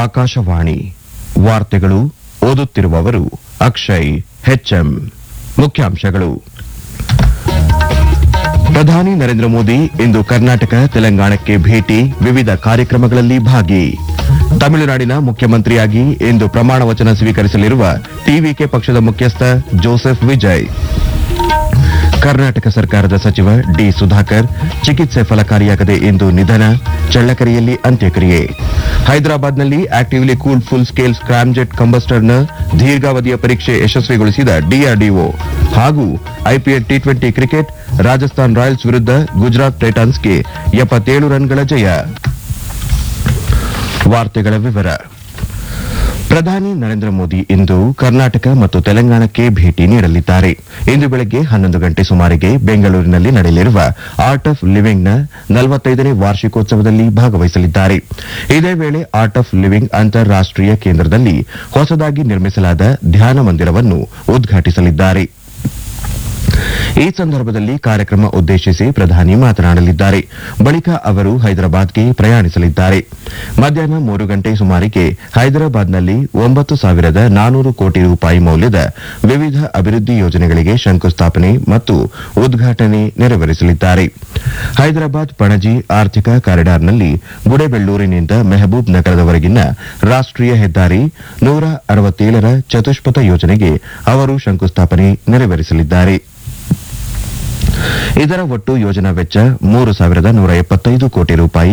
ಆಕಾಶವಾಣಿ ವಾರ್ತೆಗಳು ಓದುತ್ತಿರುವವರು ಅಕ್ಷಯ್ ಹೆಚ್ಎಂ ಮುಖ್ಯಾಂಶಗಳು ಪ್ರಧಾನಿ ನರೇಂದ್ರ ಮೋದಿ ಇಂದು ಕರ್ನಾಟಕ ತೆಲಂಗಾಣಕ್ಕೆ ಭೇಟಿ ವಿವಿಧ ಕಾರ್ಯಕ್ರಮಗಳಲ್ಲಿ ಭಾಗಿ ತಮಿಳುನಾಡಿನ ಮುಖ್ಯಮಂತ್ರಿಯಾಗಿ ಇಂದು ಪ್ರಮಾಣ ವಚನ ಸ್ವೀಕರಿಸಲಿರುವ ಟಿವಿಕೆ ಪಕ್ಷದ ಮುಖ್ಯಸ್ಥ ಜೋಸೆಫ್ ವಿಜಯ್ ಕರ್ನಾಟಕ ಸರ್ಕಾರದ ಸಚಿವ ಡಿ ಸುಧಾಕರ್ ಚಿಕಿತ್ಸೆ ಫಲಕಾರಿಯಾಗದೆ ಇಂದು ನಿಧನ ಚಳ್ಳಕೆರೆಯಲ್ಲಿ ಅಂತ್ಯಕ್ರಿಯೆ ಹೈದರಾಬಾದ್ನಲ್ಲಿ actively cool full scale scramjet ಕಂಬಸ್ಟರ್ನ ದೀರ್ಘಾವಧಿಯ ಪರೀಕ್ಷೆ ಯಶಸ್ವಿಗೊಳಿಸಿದ ಡಿಆರ್ಡಿಒ ಹಾಗೂ IPL T twenty cricket Rajasthan Royals ವಿರುದ್ಧ ಗುಜರಾತ್ ಟೈಟಾನ್ಸ್ಗೆ ಎಪ್ಪತ್ತೇಳು ರನ್ಗಳ ಜಯ ವಾರ್ತೆಗಳ ವಿವರ ಪ್ರಧಾನಿ ನರೇಂದ್ರ ಮೋದಿ ಇಂದು ಕರ್ನಾಟಕ ಮತ್ತು ತೆಲಂಗಾಣಕ್ಕೆ ಭೇಟಿ ನೀಡಲಿದ್ದಾರೆ ಇಂದು ಬೆಳಗ್ಗೆ ಹನ್ನೊಂದು ಗಂಟೆ ಸುಮಾರಿಗೆ ಬೆಂಗಳೂರಿನಲ್ಲಿ ನಡೆಯಲಿರುವ ಆರ್ಟ್ ಆಫ್ ಲಿವಿಂಗ್ನ ನಲವತ್ತೈದನೇ ವಾರ್ಷಿಕೋತ್ಸವದಲ್ಲಿ ಭಾಗವಹಿಸಲಿದ್ದಾರೆ ಇದೇ ವೇಳೆ ಆರ್ಟ್ ಆಫ್ ಲಿವಿಂಗ್ ಅಂತಾರಾಷ್ಟೀಯ ಕೇಂದ್ರದಲ್ಲಿ ಹೊಸದಾಗಿ ನಿರ್ಮಿಸಲಾದ ಧ್ಯಾನ ಮಂದಿರವನ್ನು ಉದ್ಘಾಟಿಸಲಿದ್ದಾರೆ ಈ ಸಂದರ್ಭದಲ್ಲಿ ಕಾರ್ಯಕ್ರಮ ಉದ್ದೇಶಿಸಿ ಪ್ರಧಾನಿ ಮಾತನಾಡಲಿದ್ದಾರೆ ಬಳಿಕ ಅವರು ಹೈದರಾಬಾದ್ಗೆ ಪ್ರಯಾಣಿಸಲಿದ್ದಾರೆ ಮಧ್ಯಾಹ್ನ ಮೂರು ಗಂಟೆ ಸುಮಾರಿಗೆ ಹೈದರಾಬಾದ್ನಲ್ಲಿ ಒಂಬತ್ತು ಸಾವಿರದ ನಾನೂರು ಕೋಟಿ ರೂಪಾಯಿ ಮೌಲ್ಯದ ವಿವಿಧ ಅಭಿವೃದ್ಧಿ ಯೋಜನೆಗಳಿಗೆ ಶಂಕುಸ್ಥಾಪನೆ ಮತ್ತು ಉದ್ಘಾಟನೆ ನೆರವೇರಿಸಲಿದ್ದಾರೆ ಹೈದರಾಬಾದ್ ಪಣಜಿ ಆರ್ಥಿಕ ಕಾರಿಡಾರ್ನಲ್ಲಿ ಗುಡೆಬೆಳ್ಳೂರಿನಿಂದ ಮೆಹಬೂಬ್ ನಗರದವರೆಗಿನ ರಾಷ್ಟೀಯ ಹೆದ್ದಾರಿ ನೂರ ಅರವತ್ತೇಳರ ಚತುಷ್ಪಥ ಯೋಜನೆಗೆ ಅವರು ಶಂಕುಸ್ಥಾಪನೆ ನೆರವೇರಿಸಲಿದ್ದಾರೆ ಇದರ ಒಟ್ಟು ಯೋಜನಾ ವೆಚ್ಚ ಮೂರು ಸಾವಿರದ ನೂರ ಎಪ್ಪತ್ತೈದು ಕೋಟಿ ರೂಪಾಯಿ